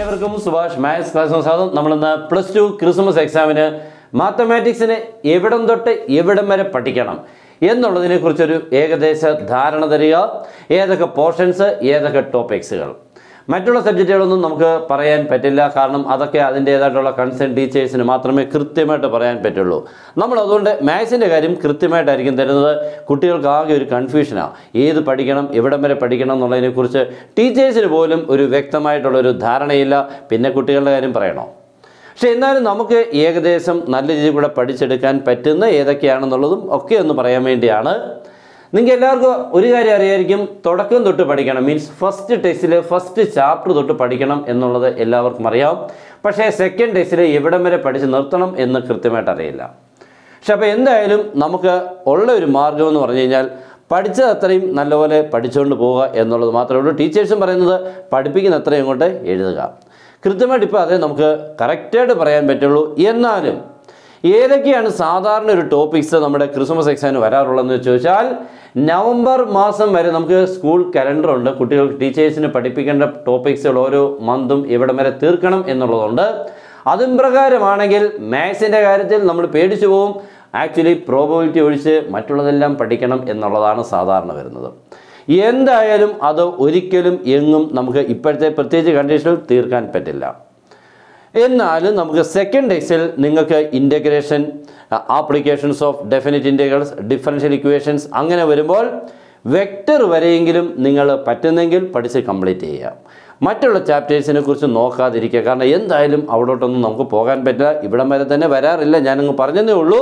ഏവർക്കും Subhash maths class സ്വാഗതം നമ്മളിന്ന് പ്ലസ് ടു ക്രിസ്മസ് എക്സാമിന് മാത്തമാറ്റിക്സിന് എവിടം തൊട്ട് എവിടം വരെ പഠിക്കണം എന്നുള്ളതിനെ കുറിച്ചൊരു ഏകദേശ ധാരണ തരിക ഏതൊക്കെ പോർഷൻസ് ഏതൊക്കെ ടോപ്പിക്സുകൾ മറ്റുള്ള സബ്ജക്റ്റുകളൊന്നും നമുക്ക് പറയാൻ പറ്റില്ല കാരണം അതൊക്കെ അതിൻ്റേതായിട്ടുള്ള കൺസേൺ ടീച്ചേഴ്സിന് മാത്രമേ കൃത്യമായിട്ട് പറയാൻ പറ്റുള്ളൂ നമ്മൾ അതുകൊണ്ട് മാത്സിൻ്റെ കാര്യം കൃത്യമായിട്ടായിരിക്കും തരുന്നത് കുട്ടികൾക്ക് ആകെ ഒരു കൺഫ്യൂഷനാണ് ഏത് പഠിക്കണം എവിടം വരെ പഠിക്കണം എന്നുള്ളതിനെക്കുറിച്ച് ടീച്ചേഴ്സിന് പോലും ഒരു വ്യക്തമായിട്ടുള്ളൊരു ധാരണയില്ല പിന്നെ കുട്ടികളുടെ കാര്യം പറയണോ പക്ഷെ എന്നാലും നമുക്ക് ഏകദേശം നല്ല രീതിയിൽ കൂടെ പഠിച്ചെടുക്കാൻ പറ്റുന്ന ഏതൊക്കെയാണെന്നുള്ളതും ഒക്കെ ഒന്ന് പറയാൻ വേണ്ടിയാണ് നിങ്ങൾക്ക് എല്ലാവർക്കും ഒരു കാര്യം അറിയായിരിക്കും തുടക്കം തൊട്ട് പഠിക്കണം മീൻസ് ഫസ്റ്റ് ടെസ്റ്റിൽ ഫസ്റ്റ് ചാപ്റ്റർ തൊട്ട് പഠിക്കണം എന്നുള്ളത് എല്ലാവർക്കും അറിയാം പക്ഷേ സെക്കൻഡ് ടെസ്റ്റിൽ എവിടം വരെ പഠിച്ച് നിർത്തണം എന്ന് കൃത്യമായിട്ട് അറിയില്ല പക്ഷെ അപ്പോൾ എന്തായാലും നമുക്ക് ഉള്ള ഒരു മാർഗം എന്ന് പറഞ്ഞു കഴിഞ്ഞാൽ പഠിച്ചത് അത്രയും നല്ലപോലെ പഠിച്ചുകൊണ്ട് പോവുക എന്നുള്ളത് മാത്രമേ ഉള്ളൂ ടീച്ചേഴ്സും പറയുന്നത് പഠിപ്പിക്കുന്ന അത്രയും ഇങ്ങോട്ട് എഴുതുക കൃത്യമായിട്ട് ഇപ്പോൾ അതേ നമുക്ക് കറക്റ്റായിട്ട് പറയാൻ പറ്റുള്ളൂ എന്നാലും ഏതൊക്കെയാണ് സാധാരണ ഒരു ടോപ്പിക്സ് നമ്മുടെ ക്രിസ്മസ് എക്സാമിന് വരാറുള്ളതെന്ന് ചോദിച്ചാൽ നവംബർ മാസം വരെ നമുക്ക് സ്കൂൾ കലണ്ടറുണ്ട് കുട്ടികൾക്ക് ടീച്ചേഴ്സിന് പഠിപ്പിക്കേണ്ട ടോപ്പിക്സുകൾ ഓരോ മന്തും എവിടം വരെ തീർക്കണം എന്നുള്ളതുണ്ട് അതും പ്രകാരമാണെങ്കിൽ മാത്സിൻ്റെ കാര്യത്തിൽ നമ്മൾ പേടിച്ചു പോവും ആക്ച്വലി പ്രോബബിലിറ്റി ഒഴിച്ച് മറ്റുള്ളതെല്ലാം പഠിക്കണം എന്നുള്ളതാണ് സാധാരണ വരുന്നത് എന്തായാലും അത് ഒരിക്കലും എങ്ങും നമുക്ക് ഇപ്പോഴത്തെ പ്രത്യേകിച്ച് കണ്ടീഷനിൽ തീർക്കാൻ പറ്റില്ല എന്നാലും നമുക്ക് സെക്കൻഡ് ഡേയ്സിൽ നിങ്ങൾക്ക് integration applications of definite integrals differential equations അങ്ങനെ വരുമ്പോൾ വെക്റ്റർ വരെയെങ്കിലും നിങ്ങൾ പറ്റുന്നെങ്കിൽ പഠിച്ച് കംപ്ലീറ്റ് ചെയ്യുക മറ്റുള്ള ചാപ്റ്റേഴ്സിനെ കുറിച്ച് നോക്കാതിരിക്കുക കാരണം എന്തായാലും അവിടോട്ടൊന്നും നമുക്ക് പോകാൻ പറ്റില്ല ഇവിടം വരെ തന്നെ വരാറില്ല ഞാനങ്ങ് പറഞ്ഞതേ ഉള്ളൂ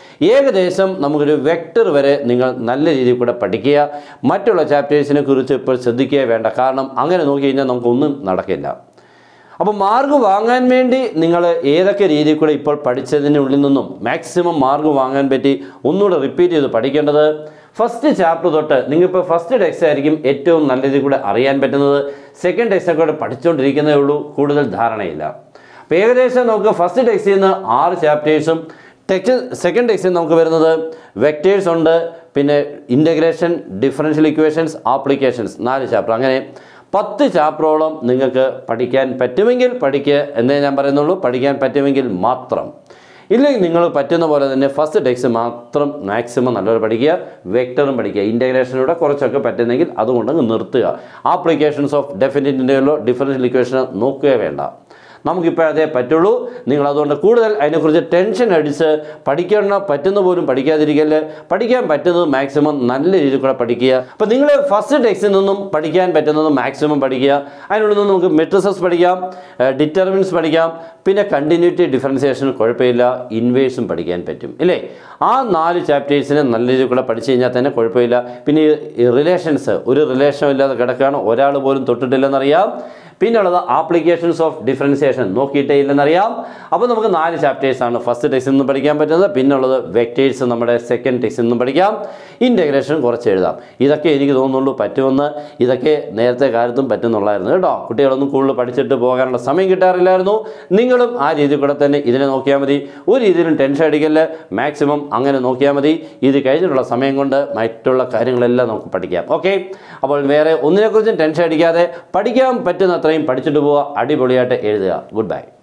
ഏകദേശം നമുക്കൊരു വെക്റ്റർ വരെ നിങ്ങൾ നല്ല രീതിയിൽ കൂടെ പഠിക്കുക മറ്റുള്ള ചാപ്റ്റേഴ്സിനെ കുറിച്ച് ഇപ്പോൾ ശ്രദ്ധിക്കുക വേണ്ട കാരണം അങ്ങനെ നോക്കി കഴിഞ്ഞാൽ നമുക്കൊന്നും നടക്കില്ല അപ്പോൾ മാർക്ക് വാങ്ങാൻ വേണ്ടി നിങ്ങൾ ഏതൊക്കെ രീതിയിൽ കൂടെ ഇപ്പോൾ പഠിച്ചതിനുള്ളിൽ നിന്നും മാക്സിമം മാർക്ക് വാങ്ങാൻ പറ്റി ഒന്നുകൂടെ റിപ്പീറ്റ് ചെയ്ത് പഠിക്കേണ്ടത് ഫസ്റ്റ് ചാപ്റ്റർ തൊട്ട് നിങ്ങളിപ്പോൾ ഫസ്റ്റ് ടെക്സ്റ്റ് ആയിരിക്കും ഏറ്റവും നല്ല രീതിയിൽ കൂടെ അറിയാൻ പറ്റുന്നത് സെക്കൻഡ് ടെക്സ്റ്റൊക്കെ കൂടെ പഠിച്ചുകൊണ്ടിരിക്കുന്നതേ ഉള്ളൂ കൂടുതൽ ധാരണയില്ല അപ്പോൾ ഏകദേശം നമുക്ക് ഫസ്റ്റ് ടെക്സ്റ്റിൽ നിന്ന് ആറ് ചാപ്റ്റേഴ്സും ടെക്സ്റ്റ് സെക്കൻഡ് ടെക്സ്റ്റിൽ നമുക്ക് വരുന്നത് വെക്റ്റേഴ്സ് ഉണ്ട് പിന്നെ ഇൻ്റഗ്രേഷൻ ഡിഫറൻഷ്യൽ ഇക്വേഷൻസ് ആപ്ലിക്കേഷൻസ് നാല് ചാപ്റ്റർ അങ്ങനെ പത്ത് ചാപ്റ്ററോളം നിങ്ങൾക്ക് പഠിക്കാൻ പറ്റുമെങ്കിൽ പഠിക്കുക എന്നേ ഞാൻ പറയുന്നുള്ളൂ പഠിക്കാൻ പറ്റുമെങ്കിൽ മാത്രം ഇല്ലെങ്കിൽ നിങ്ങൾ പറ്റുന്ന പോലെ തന്നെ ഫസ്റ്റ് ടെക്സ്റ്റ് മാത്രം മാക്സിമം നല്ലപോലെ പഠിക്കുക വെക്ടറും പഠിക്കുക ഇൻ്റഗ്രേഷനിലൂടെ കുറച്ചൊക്കെ പറ്റുന്നെങ്കിൽ അതുകൊണ്ടങ്ങ് നിർത്തുക ആപ്ലിക്കേഷൻസ് ഓഫ് ഡെഫിനിറ്റിൻ്റെയോ ഡിഫറൻഷ്യൽ ഇക്വേഷൻ നോക്കുകയേ വേണ്ട നമുക്കിപ്പോൾ അതേ പറ്റുള്ളൂ നിങ്ങൾ അതുകൊണ്ട് കൂടുതൽ അതിനെക്കുറിച്ച് ടെൻഷൻ അടിച്ച് പഠിക്കണം പറ്റുന്ന പോലും പഠിക്കാതിരിക്കല് പഠിക്കാൻ പറ്റുന്നത് മാക്സിമം നല്ല രീതിയിൽ കൂടെ പഠിക്കുക അപ്പോൾ നിങ്ങൾ ഫസ്റ്റ് ടെക്സ്റ്റിൽ നിന്നും പഠിക്കാൻ പറ്റുന്നത് മാക്സിമം പഠിക്കുക അതിനുള്ളിൽ നിന്ന് നമുക്ക് മെട്രിസസ് പഠിക്കാം ഡിറ്റർമിൻസ് പഠിക്കാം പിന്നെ കണ്ടിന്യൂറ്റി ഡിഫറൻസിയേഷൻ കുഴപ്പമില്ല ഇൻവേഴ്സും പഠിക്കാൻ പറ്റും ഇല്ലേ ആ നാല് ചാപ്റ്റേഴ്സിനെ നല്ല രീതിയിൽ കൂടെ പഠിച്ചു കഴിഞ്ഞാൽ തന്നെ കുഴപ്പമില്ല പിന്നെ ഈ റിലേഷൻസ് ഒരു റിലേഷൻ ഇല്ലാതെ കിടക്കുകയാണ് ഒരാൾ പോലും തൊട്ടിട്ടില്ലെന്നറിയാം പിന്നുള്ളത് ആപ്ലിക്കേഷൻസ് ഓഫ് ഡിഫറൻസിയേഷൻ നോക്കിയിട്ടേ ഇല്ലെന്നറിയാം അപ്പോൾ നമുക്ക് നാല് ചാപ്റ്റേഴ്സാണ് ഫസ്റ്റ് ടെക്സ്റ്റിൽ നിന്ന് പഠിക്കാൻ പറ്റുന്നത് പിന്നുള്ളത് വെക്റ്റേഴ്സ് നമ്മുടെ സെക്കൻഡ് ടെക്സ്റ്റിൽ നിന്നും പഠിക്കാം ഇൻ്റഗ്രേഷൻ കുറച്ച് എഴുതാം ഇതൊക്കെ എനിക്ക് തോന്നുന്നുള്ളൂ പറ്റുമെന്ന് ഇതൊക്കെ നേരത്തെ കാലത്തും പറ്റുന്നുള്ളായിരുന്നു കേട്ടോ കുട്ടികളൊന്നും കൂടുതൽ പഠിച്ചിട്ട് പോകാനുള്ള സമയം കിട്ടാറില്ലായിരുന്നു നിങ്ങളും ആ രീതിയിൽ കൂടെ തന്നെ ഇതിനെ നോക്കിയാൽ മതി ഒരു രീതിയിലും ടെൻഷൻ അടിക്കല് മാക്സിമം അങ്ങനെ നോക്കിയാൽ മതി ഇത് കഴിഞ്ഞിട്ടുള്ള സമയം കൊണ്ട് മറ്റുള്ള കാര്യങ്ങളെല്ലാം നമുക്ക് പഠിക്കാം ഓക്കെ അപ്പോൾ വേറെ ഒന്നിനെക്കുറിച്ചും ടെൻഷൻ അടിക്കാതെ പഠിക്കാൻ പറ്റുന്ന അത്രയും പഠിച്ചിട്ട് പോവുക അടിപൊളിയായിട്ട് എഴുതുക ഗുഡ് ബൈ